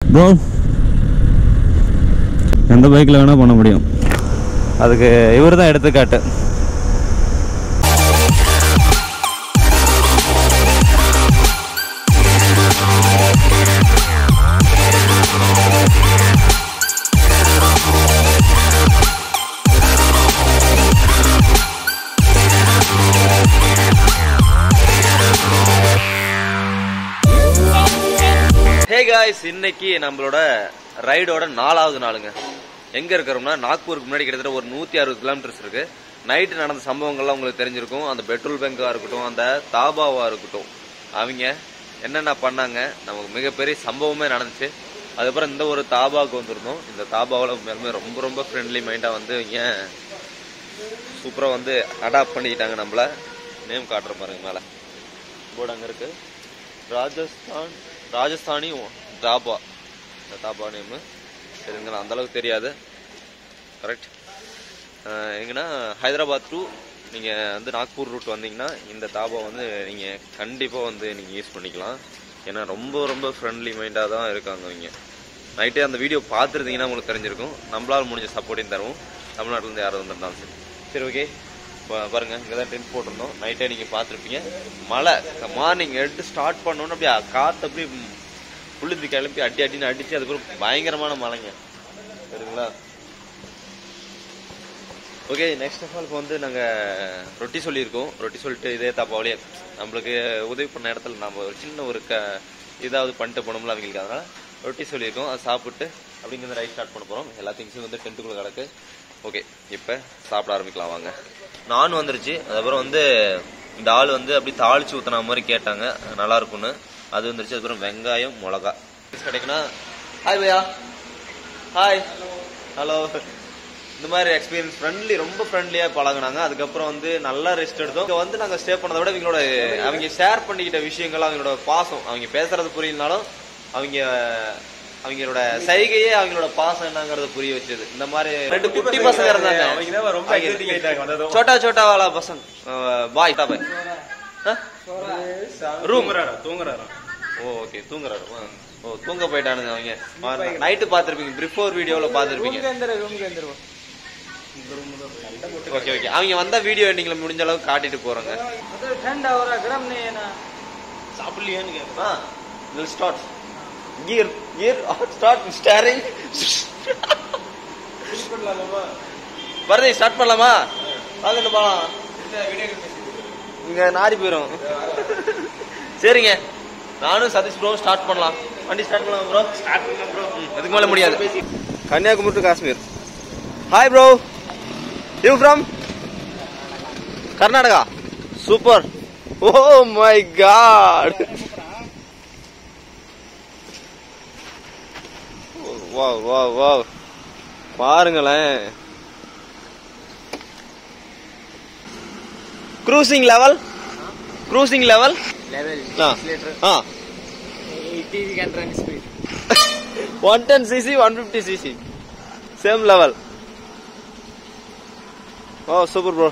Bro எந்த பைக்கில் வேணால் பண்ண முடியும் அதுக்கு இவர் தான் எடுத்துக்காட்டு ஹே காய்ஸ் இன்னைக்கு நம்மளோட ரைடோட நாலாவது நாளுங்க எங்க இருக்கிறோம்னா நாக்பூருக்கு முன்னாடி கிட்டத்தட்ட ஒரு நூத்தி அறுபது கிலோமீட்டர்ஸ் இருக்கு நைட்டு நடந்த சம்பவங்கள்லாம் உங்களுக்கு தெரிஞ்சிருக்கும் அந்த பெட்ரோல் பங்கா இருக்கட்டும் அந்த தாபாவா இருக்கட்டும் அவங்க என்னென்ன பண்ணாங்க நமக்கு மிகப்பெரிய சம்பவமே நடந்துச்சு அதுக்கப்புறம் இந்த ஒரு தாபாவுக்கு வந்திருந்தோம் இந்த தாபாவில் உண்மையாலுமே ரொம்ப ரொம்ப ஃப்ரெண்ட்லி மைண்டாக வந்து இவங்க சூப்பராக வந்து அடாப்ட் பண்ணிக்கிட்டாங்க நம்மள நேம் காட்டுற பாருங்க மேலே போர்டு அங்கே இருக்கு ராஜஸ்தான் ராஜஸ்தானி தாபா இந்த தாபா நேமு சரிங்களா அந்த அளவுக்கு தெரியாது கரெக்ட் எங்கன்னா ஹைதராபாத் டு நீங்கள் வந்து நாக்பூர் ரூட் வந்தீங்கன்னா இந்த தாபா வந்து நீங்கள் கண்டிப்பாக வந்து நீங்கள் யூஸ் பண்ணிக்கலாம் ஏன்னா ரொம்ப ரொம்ப ஃப்ரெண்ட்லி மைண்டாக தான் இருக்காங்க அவங்க நைட்டே அந்த வீடியோ பார்த்துருந்தீங்கன்னா உங்களுக்கு தெரிஞ்சிருக்கும் நம்மளால் முடிஞ்ச சப்போர்ட்டையும் தருவோம் தமிழ்நாட்டிலேருந்து யாரும் வந்திருந்தாலும் சரி சரி ஓகே பாருங்க இங்கே தான் டென்ட் போட்டிருந்தோம் நைட்டே நீங்கள் பார்த்துருப்பீங்க மழை மார்னிங் எடுத்து ஸ்டார்ட் பண்ணோன்னு அப்படியே காற்று அப்படியே புழுதி கிளப்பி அடி அடின்னு அடிச்சு அதுக்கப்புறம் பயங்கரமான மழைங்க சரிங்களா ஓகே நெக்ஸ்ட் ஆஃப் ஆல் இப்போ வந்து நாங்கள் ரொட்டி சொல்லியிருக்கோம் ரொட்டி சொல்லிட்டு இதே தாப்பாவிலே நம்மளுக்கு உதவி பண்ண இடத்துல நம்ம ஒரு சின்ன ஒரு க இதாவது பண்ணிட்டு போனோம்ல அவங்களுக்கு அதனால ரொட்டி சொல்லியிருக்கோம் அதை சாப்பிட்டு அப்படிங்கிற ரைஸ் ஸ்டார்ட் பண்ண போகிறோம் எல்லா திங்ஸும் வந்து டென்ட்டுக்குள்ளே கிடக்கு ஓகே இப்போ சாப்பிட ஆரம்பிக்கலாம் வாங்க நான் வந்துருச்சு அதுக்கப்புறம் வந்து இந்த ஆள் வந்து அப்படி தாளிச்சு ஊத்துன மாதிரி கேட்டாங்க நல்லா இருக்கும்னு அது வந்துருச்சு அதுக்கப்புறம் வெங்காயம் மிளகா கிடைக்குன்னா ஹாய் பையா ஹாய் ஹலோ இந்த மாதிரி எக்ஸ்பீரியன்ஸ் ஃப்ரெண்ட்லி ரொம்ப ஃப்ரெண்ட்லியா பழகுனாங்க அதுக்கப்புறம் வந்து நல்லா ரெஸ்ட் எடுத்தோம் இங்க வந்து நாங்க ஸ்டே பண்ணதை விட இவங்களோட அவங்க ஷேர் பண்ணிக்கிட்ட விஷயங்கள் அவங்களோட பாசம் அவங்க பேசுறது புரியலனாலும் அவங்க அவங்களோட சைகையே அவங்களோட பாசம் என்னங்கறத புரிய வச்சது இந்த மாதிரி ரெண்டு குட்டி பசங்க இருந்தாங்க அவங்க சோட்டா சோட்டா வாலா பசங்க பாய் டா பாய் ரூம் ஓ ஓகே தூங்குறாரு ஓ தூங்க போயிட்டானுங்க அவங்க நைட்டு பாத்திருப்பீங்க பிஃபோர் வீடியோல பாத்திருப்பீங்க ஓகே ஓகே அவங்க வந்தா வீடியோ எண்டிங்ல முடிஞ்ச அளவுக்கு காட்டிட்டு போறோங்க ठंडा हो रहा गर्म नहीं है ना ஆ வில் start gear gear start steering வரதே ஸ்டார்ட் பண்ணலாமா வாங்கிட்டு போலாம் இங்க நாரி போயிரும் சரிங்க நானும் சதீஷ் ப்ரோ ஸ்டார்ட் பண்ணலாம் வண்டி ஸ்டார்ட் பண்ணலாம் ப்ரோ ஸ்டார்ட் பண்ணலாம் ப்ரோ இதுக்கு மேல முடியாது Kanniyakumari to Kashmir hi bro you from Karnataka super oh my god வா வா வா பாருங்களேன் cruising level cruising level level ஆ ஆ 80 can run speed one ten CC one fifty CC same level oh super bro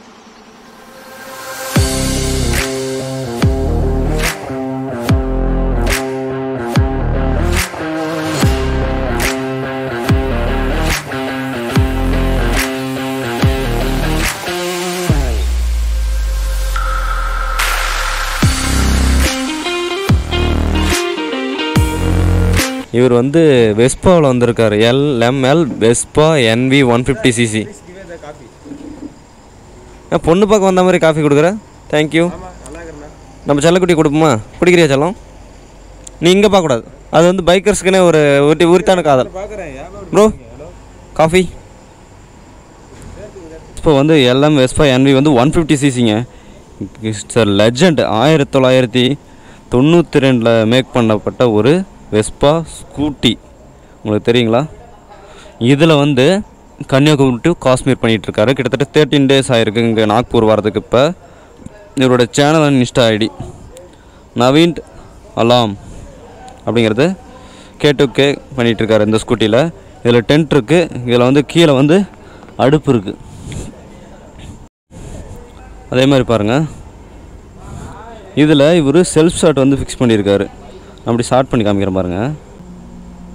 இவர் வந்து வெஸ்பாவில் வந்திருக்காரு LML Vespa NV one fifty CC பொண்ணு பார்க்க வந்த மாதிரி காஃபி கொடுக்குற தேங்க்யூ நம்ம செல்லக்குட்டி கொடுப்போமா குடிக்கிறியா செல்லம் நீ இங்கே பார்க்கக்கூடாது அது வந்து பைக்கர்ஸ்க்குனே ஒரு உருட்டி உரித்தான காதல் ப்ரோ காஃபி இப்போ வந்து எல்எம் வெஸ்பா என்வி வந்து ஒன் ஃபிஃப்டி சிசிங்க இட்ஸ் லெஜண்ட் ஆயிரத்தி தொள்ளாயிரத்தி தொண்ணூற்றி ரெண்டில் மேக் பண்ணப்பட்ட ஒரு வெஸ்பா ஸ்கூட்டி உங்களுக்கு தெரியுங்களா இதில் வந்து கன்னியாகுமரி டு காஷ்மீர் பண்ணிகிட்டு இருக்காரு கிட்டத்தட்ட தேர்ட்டின் டேஸ் ஆயிருக்கு இங்கே நாக்பூர் வரதுக்கு இப்போ இவரோட channel and insta ID Naveen Alam அப்படிங்கிறது கே டு கே பண்ணிகிட்ருக்காரு இந்த ஸ்கூட்டியில் இதில் டென்ட் இருக்குது இதில் வந்து கீழே வந்து அடுப்பு இருக்குது அதே மாதிரி பாருங்கள் இதில் இவர் செல்ஃப் ஷாட் வந்து ஃபிக்ஸ் பண்ணியிருக்காரு நான் அப்படி ஷார்ட் பண்ணி காமிக்கிறேன் பாருங்கள்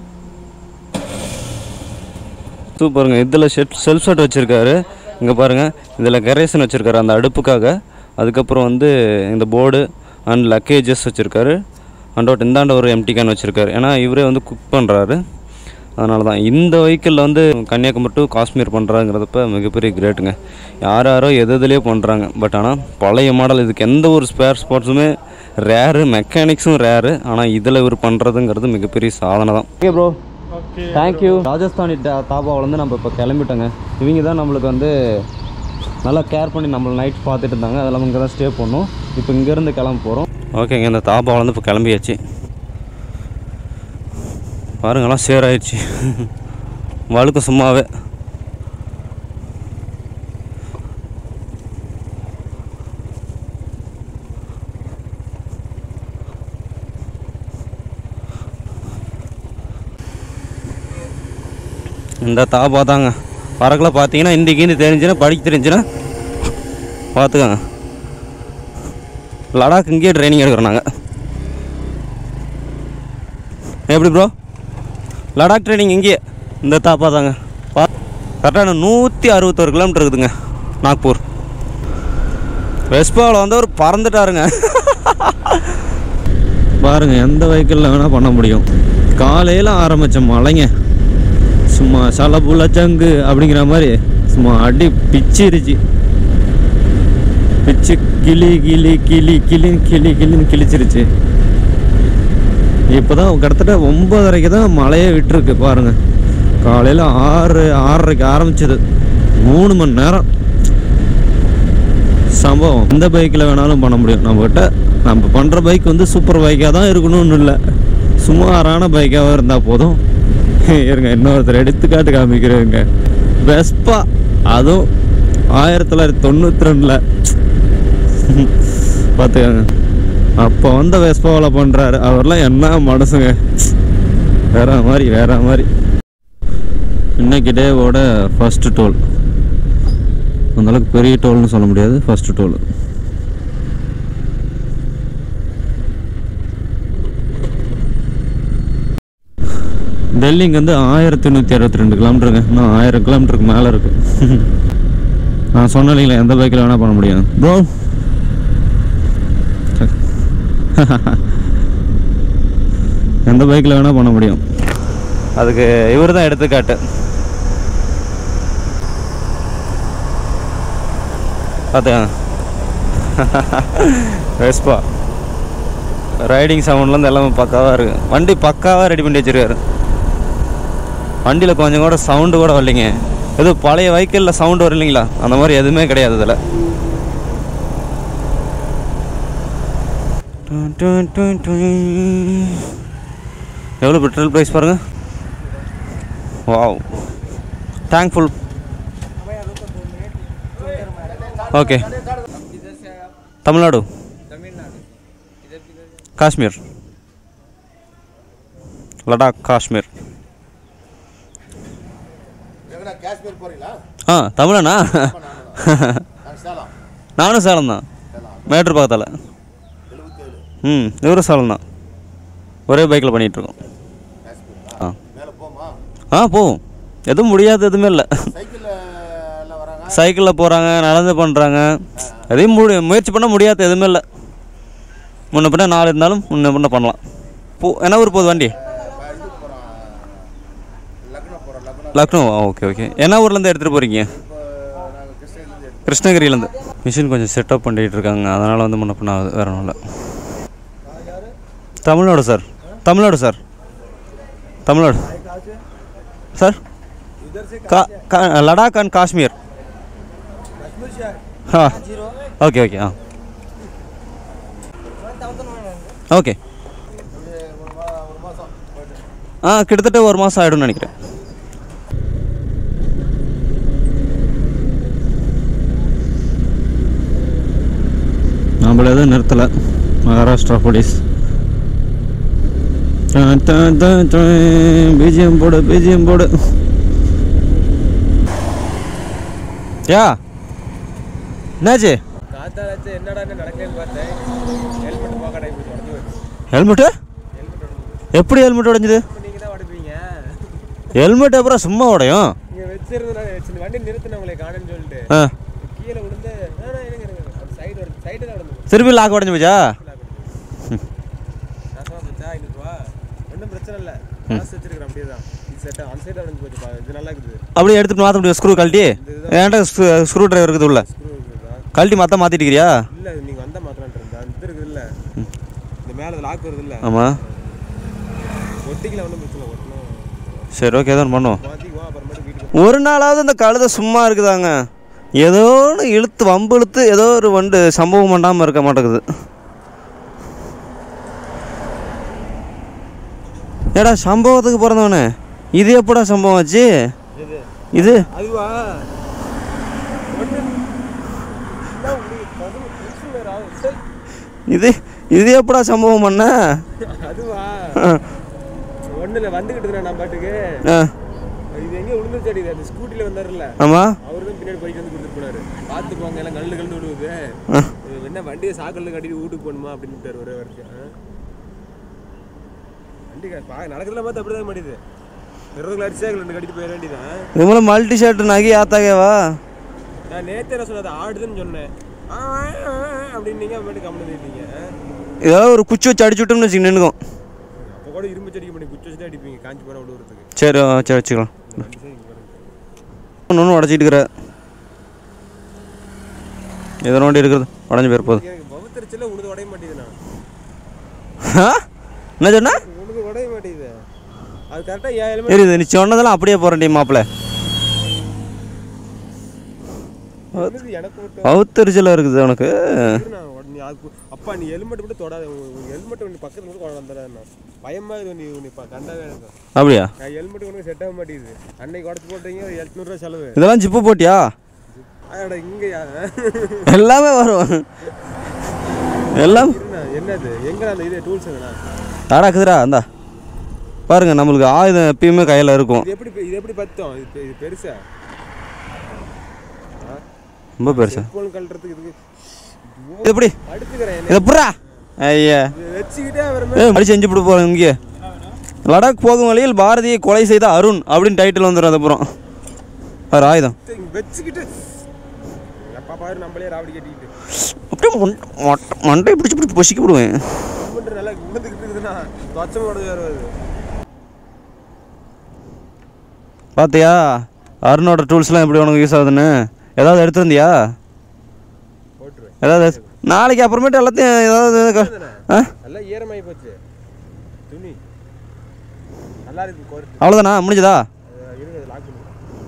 பாருங்க இதில் ஷெட் செல்ஃப் ஷெட் வச்சுருக்காரு இங்கே பாருங்கள் இதில் கரேசன் வச்சுருக்காரு அந்த அடுப்புக்காக அதுக்கப்புறம் வந்து இந்த போர்டு அண்ட் லக்கேஜஸ் வச்சுருக்காரு அண்ட் இந்தாண்ட ஒரு எம்டி கேன் வச்சுருக்காரு ஏன்னா இவரே வந்து குக் பண்ணுறாரு அதனால தான் இந்த வெஹிக்கிளில் வந்து கன்னியாகுமரி டு காஷ்மீர் பண்ணுறாங்கிறதப்ப மிகப்பெரிய கிரேட்டுங்க யார் யாரோ எது எதுலேயோ பண்ணுறாங்க பட் ஆனால் பழைய மாடல் இதுக்கு எந்த ஒரு ஸ்பேர் ஸ்பாட்ஸுமே ரேரு மெக்கானிக்ஸும் ரேரு ஆனால் இதில் இவர் பண்ணுறதுங்கிறது மிகப்பெரிய சாதனை தான் ஓகே ப்ரோ தேங்க்யூ ராஜஸ்தானி டா- தாபாவிலேருந்து நம்ம இப்போ கிளம்பிட்டோங்க இவங்க தான் நம்மளுக்கு வந்து நல்லா கேர் பண்ணி நம்மளை நைட் பார்த்துட்டு இருந்தாங்க அதெல்லாம் இங்கே தான் ஸ்டே பண்ணோம் இப்போ இங்கேருந்து கிளம்ப போகிறோம் ஓகேங்க இந்த தாபாவிலேருந்து இப்போ கிளம்பியாச்சு பாருங்கெல்லாம் சேர் ஆயிடுச்சு வழுக்கு சும்மாவே இந்த தாபா தாங்க பறக்கல பார்த்தீங்கன்னா இந்த கீந்து தெரிஞ்சுன்னா படிக்க தெரிஞ்சுன்னா பார்த்துக்கோங்க லடாக் இங்கேயே ட்ரைனிங் எடுக்கிறோம் நாங்கள் எப்படி ப்ரோ லடாக் ட்ரைனிங் இங்கேயே இந்த தாப்பா தாங்க பா கரெக்டாக நூற்றி அறுபத்தோரு கிலோமீட்டர் இருக்குதுங்க நாக்பூர் வெஸ்பாவில் வந்தவர் பறந்துட்டாருங்க பாருங்க எந்த வெஹிக்கிளில் வேணால் பண்ண முடியும் காலையில் ஆரம்பித்த மழைங்க சும்மா சலபுல ஜங்கு அப்படிங்கிற மாதிரி சும்மா அடி பிச்சிருச்சு பிச்சு கிளி கிளி கிளி கிளின்னு கிளி கிளின்னு கிழிச்சிருச்சு இப்போ தான் கிட்டத்தட்ட ஒம்பதரைக்கு தான் மழையே விட்டுருக்கு பாருங்க காலையில் ஆறு ஆறரைக்கு ஆரம்பிச்சது மூணு மணி நேரம் சம்பவம் எந்த பைக்கில் வேணாலும் பண்ண முடியும் நம்மக்கிட்ட நம்ம பண்ணுற பைக் வந்து சூப்பர் பைக்காக தான் இருக்கணும்னு இல்லை சுமாரான பைக்காக இருந்தால் போதும் இருங்க இன்னொருத்தர் எடுத்துக்காட்டு காமிக்கிறேங்க வெஸ்பா அதுவும் ஆயிரத்தி தொள்ளாயிரத்தி தொண்ணூற்றி ரெண்டில் பார்த்துக்கோங்க அப்போ வந்த வெஸ்பாவில் பண்ணுறாரு அவர்லாம் என்ன மனசுங்க வேற மாதிரி வேற மாதிரி இன்னைக்கு டேவோட ஃபர்ஸ்ட் டோல் அந்தளவுக்கு பெரிய டோல்னு சொல்ல முடியாது ஃபர்ஸ்ட் டோல் டெல்லிங்க வந்து ஆயிரத்தி நூற்றி அறுபத்தி ரெண்டு கிலோமீட்டருங்க இன்னும் ஆயிரம் கிலோமீட்டருக்கு மேலே இருக்கு நான் சொன்னேன் இல்லைங்களா எந்த பைக்கில் வேணால் பண்ண முடியும் ப்ரோ எந்த பைக்கில் வேணால் பண்ண முடியும் அதுக்கு இவர் தான் எடுத்துக்காட்டு பார்த்துக்கங்க வெஸ்பா ரைடிங் சவுண்ட்லேருந்து எல்லாமே பக்காவாக இருக்கு வண்டி பக்காவாக ரெடி பண்ணி வச்சிருக்காரு வண்டியில் கொஞ்சம் கூட சவுண்டு கூட வரலைங்க எது பழைய வெஹிக்கிளில் சவுண்டு வரும் இல்லைங்களா அந்த மாதிரி எதுவுமே கிடையாது இதில் எவ்வளோ பெட்ரோல் ப்ரைஸ் பாருங்க wow tank full okay Tamil Nadu Kashmir Ladakh Kashmir Kashmir போறீங்களா ஆ தமிழனா நான் சேலம் நானும் சேலம் தான் மேட்ரு பக்கத்தில் எழுபத்தேழு ம் இவரும் சேலம் தான் ஒரே பைக்கில் பண்ணிகிட்ருக்கோம் காஷ்மீர் ஆ மேலே போமா ஆ போவோம் எதுவும் முடியாது எதுவுமே இல்லை சைக்கிளில் எல்லாம் வராங்க சைக்கிளில் போகிறாங்க நடந்து பண்ணுறாங்க எதையும் முடி முயற்சி பண்ண முடியாது எதுவுமே இல்லை முன்ன பின்ன நாலு இருந்தாலும் முன்ன பின்ன பண்ணலாம் போ என்ன ஊர் போகுது வண்டி ப- இது போகிறோம் லக்னோ போகிறோம் லக்னோ லக்னோ ஓகே ஓகே என்ன ஊர்லேருந்து எடுத்துகிட்டு போகிறீங்க இப்போ நாங்கள் கிருஷ்ணகிரிலேருந்து எடுத்து கிருஷ்ணகிரியிலேருந்து மிஷின் கொஞ்சம் செட்டப் பண்ணிகிட்டு இருக்காங்க அதனால் வந்து முன்ன பின்ன ஆகுது வேறு ஒன்றும் இல்லை Tamil Nadu sir Tamil Nadu sir Tamil Nadu sir கா கா லடாக் அண்ட் காஷ்மீர் हाँ ஓகே ஓகே ஆ ஓகே ஒரு மா ஒரு மாதம் போயிட்டு ஆ கிட்டத்தட்ட ஒரு மாதம் ஆகிடும்னு நினைக்கிறேன் நம்மள எதுவும் நிறுத்தலை மகாராஷ்டிரா போலீஸ் பிஜிஎம் போடு பிஜிஎம் போடு யா என்னாச்சு காத்தாலாச்சு என்னடா நடக்கலன்னு பார்த்தேன் ஹெல்மெட் போக்கடை இப்படி உடஞ்சி போச்சு ஹெல்மெட்டு எப்படி ஹெல்மெட் உடைஞ்சுது நீங்கள் தான் உடைப்பீங்க ஹெல்மெட் அப்புறம் சும்மா உடையும் நீங்கள் பஸ் இருந்து சின்ன வண்டி நிறுத்தின உங்களை காணுன்னு சொல்லிட்டு ஆ கீழே விழுந்து சைடு வருது சைடு தான் விழுந்து திருப்பி லாக் உடஞ்சி போச்சா நான் சொன்னா பத்தா ஐநூறுரூவா ஒன்றும் பிரச்சனை இல்லை காசு வச்சிருக்கிறேன் அப்படியே தான் இது செட் அந்த சைடு விழுந்து போச்சுப்பா இது நல்லா இருக்குது அப்படியே எடுத்துட்டு மாற்ற முடியும் ஸ்க்ரூ கழட்டி ஏன்டா ஸ்க்ரூ டிரைவர் இருக்குது உள்ள ஸ்க்ரூ இருக்குதா கழட்டி மாற்ற மாற்றிட்டுக்கிறியா இல்லை நீங்கள் வந்தால் மாத்திரம் இருந்தா இது இருக்குது இல்லை இந்த மேலே லாக் வருது இல்லை ஆமாம் ஒட்டிக்கல ஒன்றும் பிரச்சனை இல்லை ஒட்டணும் சரி ஓகே தான் பண்ணுவோம் மாற்றிக்குவோம் அப்புறமேட்டு வீட்டுக்கு ஒரு நாளாவது அந்த கழுதை சும்மா இருக்குதாங்க ஏதோ ஒன்று இழுத்து வம்பு இழுத்து ஏதோ ஒரு வண்டு சம்பவம் பண்ணாமல் இருக்க மாட்டேங்குது ஏடா சம்பவத்துக்கு பிறந்தவனே இது எப்படா சம்பவம் ஆச்சு இது இது அதுவா ஒன்று உங்களுக்கு பதினு நிமிஷம் வேறு ஆகும் சரி. இது இது எப்படா சம்பவம் பண்ண அதுவா ஒன்றும் இல்லை வந்துக்கிட்டு இருக்கிறேன் நான் பாட்டுக்கு ஆ இது எங்கே விழுந்துச்சு அடி அந்த ஸ்கூட்டியில் வந்தாருல்ல ஆமாம் அவர் தான் பின்னாடி போயிட்டு வந்து கொடுத்துட்டு போனாரு பார்த்து போங்க எல்லாம் கல்லு கல்லு விடுவது இது என்ன வண்டியை சாக்கல்ல கட்டிட்டு வீட்டுக்கு போகணுமா அப்படின்னு விட்டாரு ஒரே வரைக்கும் ஆ? வண்டி க- பா நடக்கிறதுல பார்த்து அப்படிதான் மாட்டேது இருபது அடிச்சா ரெண்டு கட்டிட்டு போயிட வேண்டியதான் இவங்களும் மல்டி ஷர்ட் நகி ஆத்தாகேவா நான் நேத்தே என்ன சொன்னது ஆடுதுன்னு சொன்னேன் ஆ, ஆ, ஆ, அப்படின்னு நீங்கள் அப்புறமேட்டு கம்முன்னு இருந்தீங்க ஏதாவது ஒரு குச்சி வச்சு அடிச்சு விட்டோம்னு வச்சுக்க நின்றுக்கும் அப்போ கூட இரும்பு செடிக்க மாட்டேங்க குச்சி வச்சு தான் அடிப்பீங்க காஞ்சி போன விடுறதுக்கு சரி ஆ, சரி வச்சுக்கலாம் வண்டி சரி இங்க பாருங்க. ஒன்று ஒன்று உடச்சிட்டு இருக்கிற எதோ நோண்டி இருக்கிறது உடஞ்சி போயிரு போகுது எனக்கு பகுத்தறிச்சல உனது உடைய மாட்டேங்குதுண்ணா ஆ? என்ன சொன்ன உனது உடைய மாட்டேங்குது அது கரெக்டாக ஏன் எலுமே தெரியுது நீ சொன்னதெல்லாம் அப்படியே போகிறேன் டீ மாப்பிள்ள எனக்கு மட்டும் அவுத்தறிச்சலாக இருக்குது உனக்கு நான் உடனே அதுக்கு அப்பா நீ ஹெல்மெட் மட்டும் தொடாத ஹெல்மெட் ஒன்று பக்கத்துல மட்டும் கொண்டு வந்துடாதண்ணா பயமா இது நீ நீ இப்போ கண்டாவே எனக்கு அப்படியா நான் ஹெல்மெட் உனக்கு செட் ஆக மாட்டேங்குது அன்னைக்கு உடச்சு போட்டீங்க ஒரு எட்நூறுரூவா செலவு இதெல்லாம் ஜிப்பு போட்டியா அட இங்கேயா எல்லாமே வரும் எல்லாம் இருண்ணா என்னது எங்க அந்த இது டூல்ஸ் எதுனா யாராக்குதுடா இந்தா பாருங்க நம்மளுக்கு ஆயுதம் எப்பயுமே கையில் இருக்கும் இது எப்படி இது எப்படி பத்தம் இது பெ- இது பெருசா ரொம்ப பெருசா ஃபோன் கழட்டுறதுக்கு இதுக்கு இது எப்படி அடுத்துக்கிறேன் என்ன இதை புறா ஐயா இது வச்சுக்கிட்டே அவர் ஏ மடி செஞ்சு விட்டு போகிறோம் இங்கே லடாக் போகும் வழியில் பாரதியை கொலை செய்த அருண் அப்படின்னு டைட்டில் வந்துடும் அதுக்கப்புறம் அவர் ஆயுதம் வச்சுக்கிட்டு எப்பா பாரு நம்மளே ராவடி கட்டிக்கிட்டு அப்படியே மொண்டை- மொட்டை- மண்டையை பிடிச்சி பிடிச்சி பொசிக்க விடுவேன் ஹெல்மெட் நல்லா விழுந்துக்கிட்டு இருக்குதுண்ணா தொச்சமோட வருவது பார்த்தியா அருணோட டூல்ஸ்லாம் எப்படி உனக்கு யூஸ் ஆகுதுன்னு ஏதாவது எடுத்திருந்தியா போட்டுருவேன் ஏதாவது நாளைக்கு அப்புறமேட்டு எல்லாத்தையும் ஏதாவது க- ஆ நல்லா ஈரமாகி போச்சு துணி நல்லா இருக்கு கோர்த்து அவ்வளோதானா முடிஞ்சதா இருக்குது லாக் பண்ணி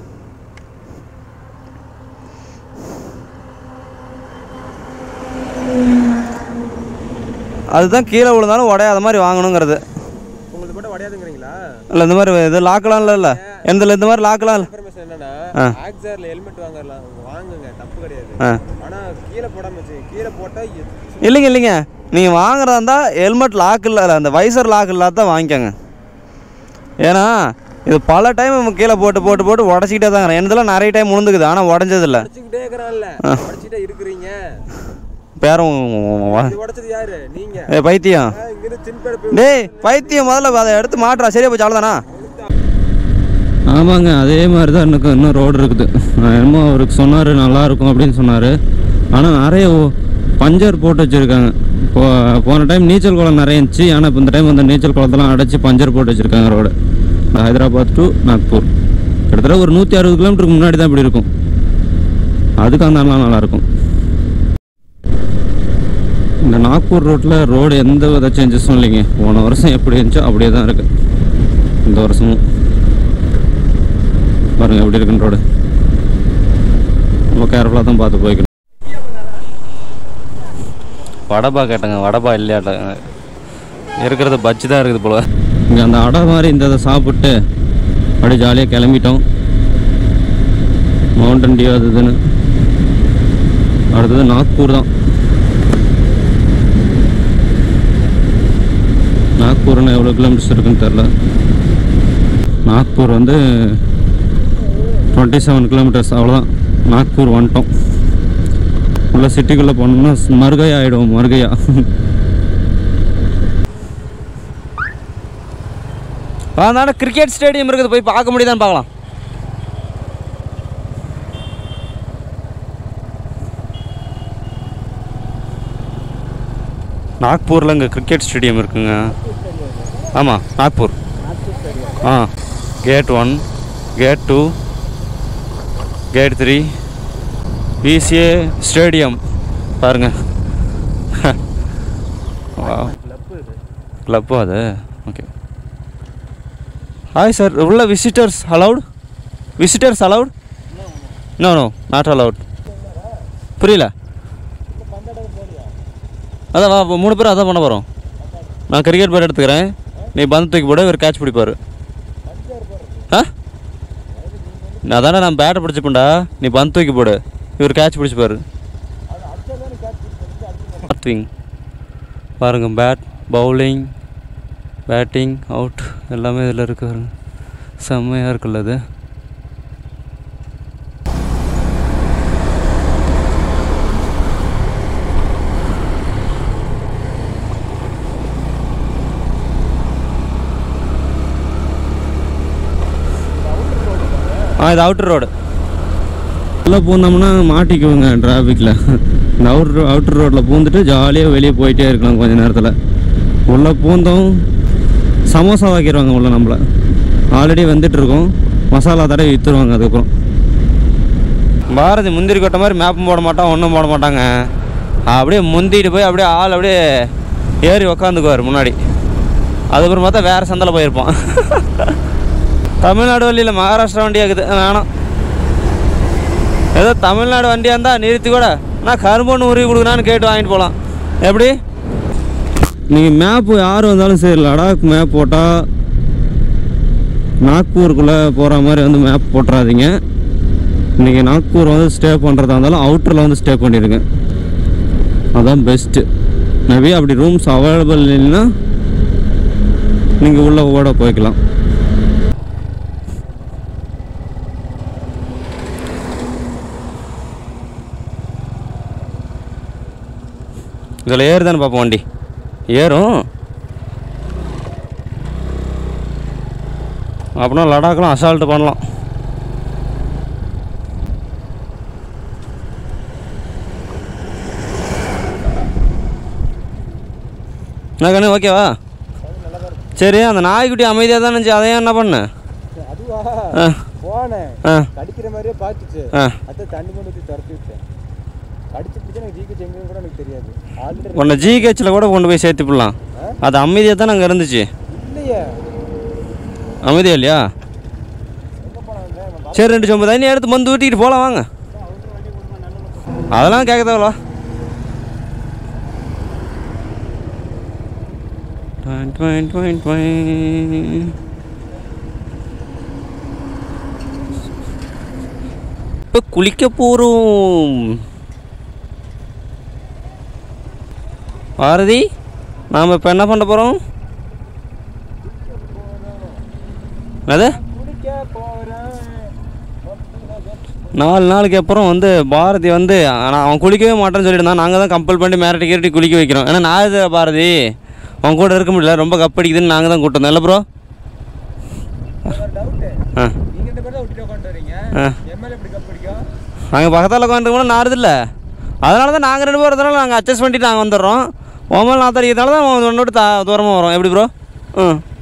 அதுதான் கீழே விழுந்தாலும் உடையாத மாதிரி வாங்கணுங்கிறது உங்களுக்கு மட்டும் உடையாதுங்கிறீங்களா இல்லை இந்த மாதிரி இது லாக்கெலாம் இல்லை இல்லை எந்த இந்த மாதிரி லாக்கெலாம் இல்லை இன்ஃபர்மேஷன் என்னன்னா ஆ. ஆக்ஸாரில் ஹெல்மெட் வாங்கலாம் வாங்குங்க தப்பு கிடையாது ஆ. ஆனா கீழே போடாம வச்சு கீழே போட்டா எ- இல்லைங்க இல்லைங்க நீங்கள் வாங்குறதா இருந்தால் ஹெல்மெட் லாக் இல்லை இல்லை, அந்த வைசர் லாக் இல்லாத தான் வாங்கிக்கோங்க ஏன்னா இது பல டைம் கீழே போட்டு போட்டு போட்டு உடச்சிக்கிட்டே தான் இருக்கிறேன் எனதுலாம் நிறைய டைம் உழுந்துக்குது ஆனால் உடஞ்சதில்ல உடைச்சுக்கிட்டே இருக்கிறான்ல உடைச்சிட்டே இருக்கிறீங்க பேரும் இது உடைச்சது யாரு நீங்க ஏ பைத்தியம் ஆ, இங்கிருந்து தின்பேட போய் டேய் பைத்தியம் முதல்ல அதை எடுத்து மாட்டுறா சரியா போச்சு அவ்வளோதானா ஆமாங்க அதே மாதிரி தான் எனக்கு இன்னும் ரோடு இருக்குது நான் என்னமோ அவருக்கு சொன்னார் நல்லாயிருக்கும் அப்படின்னு சொன்னார் ஆனால் நிறைய ஓ- பஞ்சர் போட்டு வச்சுருக்காங்க போ போன டைம் நீச்சல் குளம் நிறைய இருந்துச்சு ஆனால் இப்போ இந்த டைம் அந்த நீச்சல் குளத்தெல்லாம் அடைச்சி பஞ்சர் போட்டு வச்சுருக்காங்க ரோடு ஹைதராபாத் டு நாக்பூர் கிட்டத்தட்ட ஒரு நூற்றி அறுபது கிலோமீட்டருக்கு முன்னாடி தான் இப்படி இருக்கும் அதுக்கு அந்த நல்லாயிருக்கும் இந்த நாக்பூர் ரோட்டில் ரோடு எந்த வித சேஞ்சஸும் இல்லைங்க போன வருஷம் எப்படி இருந்துச்சோ அப்படியே தான் இருக்குது இந்த வருஷமும் பாருங்க எப்படி இருக்குன்னு ரோடு ரொம்ப கேர்ஃபுல்லாக தான் பார்த்து போய்க்கணும் வடபா கேட்டங்க வடபா இல்லையாட்டாங்க இருக்கிறது பஜ்ஜி தான் இருக்குது போல இங்கே அந்த அடை மாதிரி இந்த இதை சாப்பிட்டு அப்படியே ஜாலியாக கிளம்பிட்டோம் மவுண்டன் டியூ அது இதுன்னு அடுத்தது நாக்பூர் தான் நாக்பூர்னு எவ்வளோ கிலோமீட்டர்ஸ் இருக்குன்னு தெரில நாக்பூர் வந்து டுவெண்ட்டி செவன் கிலோமீட்டர்ஸ் அவ்வளோதான் நாக்பூர் வந்துட்டோம் உள்ள சிட்டிக்குள்ளே போனோம்னா மறுகையா ஆகிடும் மறுகையா அதனால கிரிக்கெட் ஸ்டேடியம் இருக்குது போய் பார்க்க முடியுதான்னு பார்க்கலாம் நாக்பூரில் இங்கே கிரிக்கெட் ஸ்டேடியம் இருக்குங்க ஆமாம் நாக்பூர் ஆ gate one gate two gate three PCA stadium பாருங்க கிளப்பு அது ஓகே ஹாய் சார் உள்ள visitors allowed visitors allowed no no not allowed புரியல அதான் வா அப்ப மூணு பேரும் அதான் பண்ண போகிறோம் நான் கிரிக்கெட் பேட் எடுத்துக்கிறேன் நீ பந்து தூக்கி போட இவர் கேட்ச் பிடிப்பார் ஆ அதானே நான் பேட்டை பிடிச்சிப்பேன்டா நீ பந்து தூக்கி போடு இவர் கேட்ச் பிடிச்சிப்பாரு ஸ்விங் பாருங்க பேட் பவுலிங் பேட்டிங் அவுட் எல்லாமே இதில் இருக்கு பாருங்க செம்மையாக இருக்குல்ல இது ஆ இது அவுட்டர் ரோடு உள்ளே பூந்தோம்னா மாட்டிக்குவோங்க டிராஃபிக்கில் இந்த அவுட்ரு அவுட்டர் ரோட்டில் பூந்துட்டு ஜாலியாக வெளியே போயிட்டே இருக்கலாம் கொஞ்ச நேரத்தில் உள்ளே பூந்தோம் சமோசா வைக்கிறவாங்க உள்ள நம்மளை ஆல்ரெடி வந்துட்டுருக்கோம் மசாலா தடவை விற்றுருவாங்க அதுக்கப்புறம் பாரதி முந்திரி கொட்டை மாதிரி மேப்பும் போட மாட்டான் ஒன்றும் போட மாட்டாங்க அப்படியே முந்திட்டு போய் அப்படியே ஆள் அப்படியே ஏறி உக்காந்துக்குவார் முன்னாடி அதுக்கப்புறம் பார்த்தா வேறு சந்தில் போயிருப்பான் தமிழ்நாடு வண்டியில் மகாராஷ்டிரா வண்டி இருக்குது வேணாம் ஏதோ தமிழ்நாடு வண்டியாக இருந்தால் நிறுத்தி கூட நான் கரும்பொன்று உருவி கொடுக்குறான்னு கேட்டு வாங்கிட்டு போகலாம் எப்படி நீங்கள் மேப்பு யார் வந்தாலும் சரி லடாக் மேப் போட்டால் நாக்பூருக்குள்ளே போகிற மாதிரி வந்து மேப் போட்டுறாதீங்க நீங்கள் நாக்பூர் வந்து ஸ்டே பண்ணுறதா இருந்தாலும் அவுட்டரில் வந்து ஸ்டே பண்ணிடுங்க அதான் பெஸ்ட்டு மேபி அப்படி ரூம்ஸ் அவைலபிள் இல்லைன்னா நீங்கள் உள்ளே ஓட போய்க்கலாம் இதில் ஏறுதானே பார்ப்போம் வண்டி ஏறும் அப்படின்னா லடாக்லாம் அசால்ட்டு பண்ணலாம் என்ன கண்ணு ஓகேவா சரி அந்த நாய்க்குட்டி அமைதியாக தான் இருந்துச்சு அதையும் என்ன பண்ண அதுவா ஆ போனேன் ஆ கடிக்கிற மாதிரியே பார்த்துச்சு ஆ அத்தை தண்ணி கொண்டு ஊற்றி துரத்தி விட்டேன் கடிச்சு பிடிச்சா எனக்கு ஜிக்கு எங்கன்னு கூட எனக்கு தெரியாது ஆல்ரெடி உன்னை ஜிஹெச்சில் கூட கொண்டு போய் சேர்த்துப்பிடலாம் அது அமைதியாக தான் அங்கே இருந்துச்சு இல்லையே அமைதியா இல்லையா சரி ரெண்டு சொம்பு தண்ணி எடுத்து மந்து ஊற்றிட்டு போகலாம் வாங்க அதெல்லாம் கேட்க தேவையில்ல டுவென், டுவென், டுவென், டுவென். இப்போ குளிக்க போகிறோம் பாரதி நாம் இப்போ என்ன பண்ண போகிறோம் அது குடிக்க போகிறேன் நாலு நாளுக்கு அப்புறம் வந்து பாரதி வந்து ஆனால் அவன் குளிக்கவே மாட்டேன்னு சொல்லிட்டு நாங்கள் தான் கம்பல் பண்ணி மிரட்டி கிரட்டி குளிக்க வைக்கிறோம் ஏன்னா நான் இது பாரதி அவன் கூட இருக்க முடியல ரொம்ப கப்படிக்குதுன்னு நாங்கள் தான் கூட்டம் வந்தோம் இல்லை ப்ரோ டவுட்டு ஆ நீங்க ரெண்டு பேரும் தான் விட்டுட்டு உட்காந்துறீங்க ஆ எம்எல்ஏ எப்படி கப் பிடிக்கும் நாங்கள் பக்கத்தில் உட்காந்துருக்கோம் நாருது இல்லை அதனால தான் நாங்கள் ரெண்டு பேரும் வரதுனால நாங்கள் அட்ஜஸ்ட் பண்ணிட்டு நாங்கள் வந்துடுறோம் உன் மேலே நான் தெரியாதால தான் உன்னோட தா தூரமாக வரோம் எப்படி ப்ரோ ம்